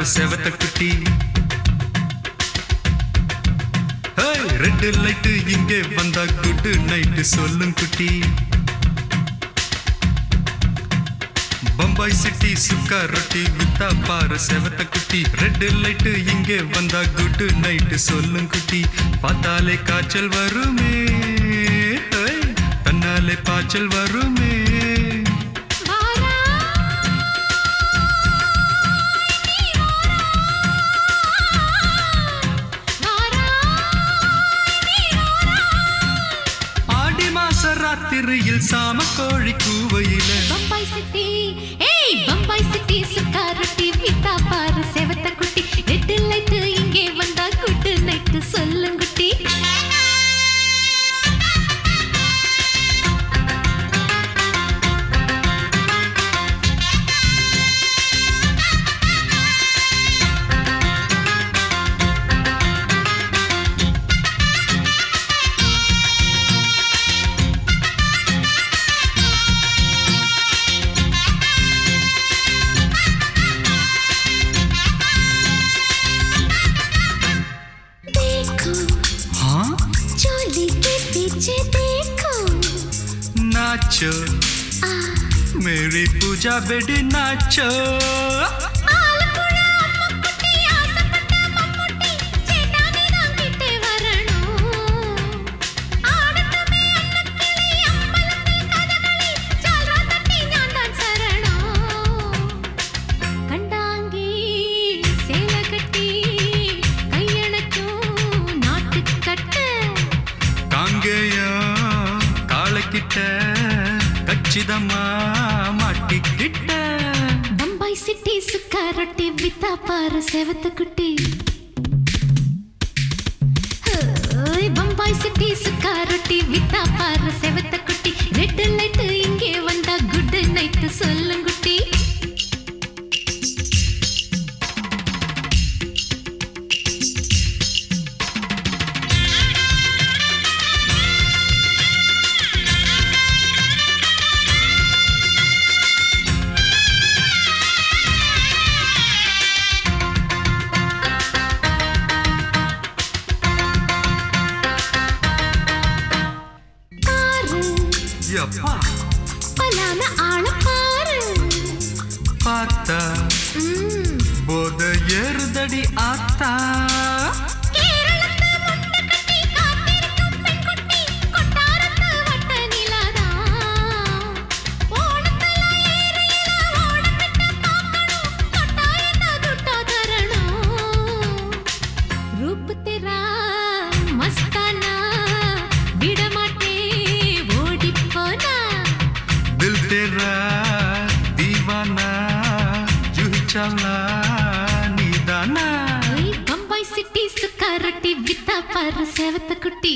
பாரு செவத்த குட்டி ரெட் லைட்டு இங்கே வந்தா குட் நைட்டு சொல்லும் குட்டி பம்பாய் சிட்டி சுக்கா ரொட்டி வித்தா பாரு செவத்த குட்டி ரெட் லைட்டு இங்கே வந்தா குட் நைட்டு சொல்லும் குட்டி பார்த்தாலே காய்ச்சல் வருமே ஹே, தன்னாலே பாய்ச்சல் வருமே வாரா வாரா ஆடி மாச ராத்திரியில் சாம கோழி கூவையில பம்பாய் சிட்டி ஏய் பம்பாய் சிட்டி சுக்கா ரொட்டி வித்தா பாரு செவத்த குட்டி ரெட் லைட் இங்கே வந்தா குட் நைட் சொல்லுங்குட்டி देखो हाँ चोली के पीछे देखो नाचो मेरी पूजा बेटी नाचो ஆலப்புழ அம்முக்குட்டி ஆசைப்பட்ட மம்முட்டி சேட்டானே தான் கிட்டே வரணும் ஆடட்டுமே அன்னக்கிளி அம்பலத்தில் கதகளி ஜால்ரா தட்டி நான் தான் சரணம் கண்டாங்கி சேலை கட்டி கையணக்கும் நாட்டுக்கட்டு காங்கேயா காலைக்கிட்ட கச்சிதமா மாட்டிக்கிட்ட பம்பாய் சிட்டி சுக்கா ரொட்டி வித்தா பாரு செவத்த குட்டி ஹோய், பம்பாய் சிட்டி சுக்கா ரொட்டி வித்தா பாரு செவத்த குட்டி ரெட் லைட் இங்கே வந்தா குட் நைட் சொல்லுங்குட்டி பாரு எப்பா பலான ஆள பாரு பார்த்தா ம், போத ஏறுதடி ஆத்தா கேரளத்து முட்டை கட்டி காத்திருக்கும் பெண்குட்டி, கொட்டாரத்து வட்ட நிலாதான். ஓணத்துல ஏரியில ஓடப்பிட்ட பார்க்கணும், கட்டாயத்தை துட்டா தரணும். ரூப் தெரா மஸ்தானா, விடமாட்டே ஓடிப் போனா. தில் தேரா தீவானா ஜூஹி சாவ்லா நீதானா ஓய், பம்பாய் சிட்டி சுக்கா ரொட்டி வித்தா பாரு செவத்த குட்டி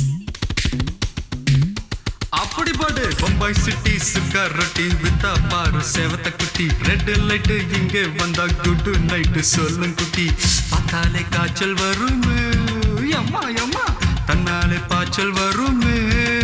அப்படி பாடு பம்பாய் சிட்டி சுக்கா ரொட்டி வித்தா பாரு செவத்த குட்டி ரெட் லைட் இங்கே வந்தா குட் நைட் சொல்லும் குட்டி பார்த்தாலே காய்ச்சல் வருமே அம்மா அம்மா தன்னாலே பாய்ச்சல் வருமே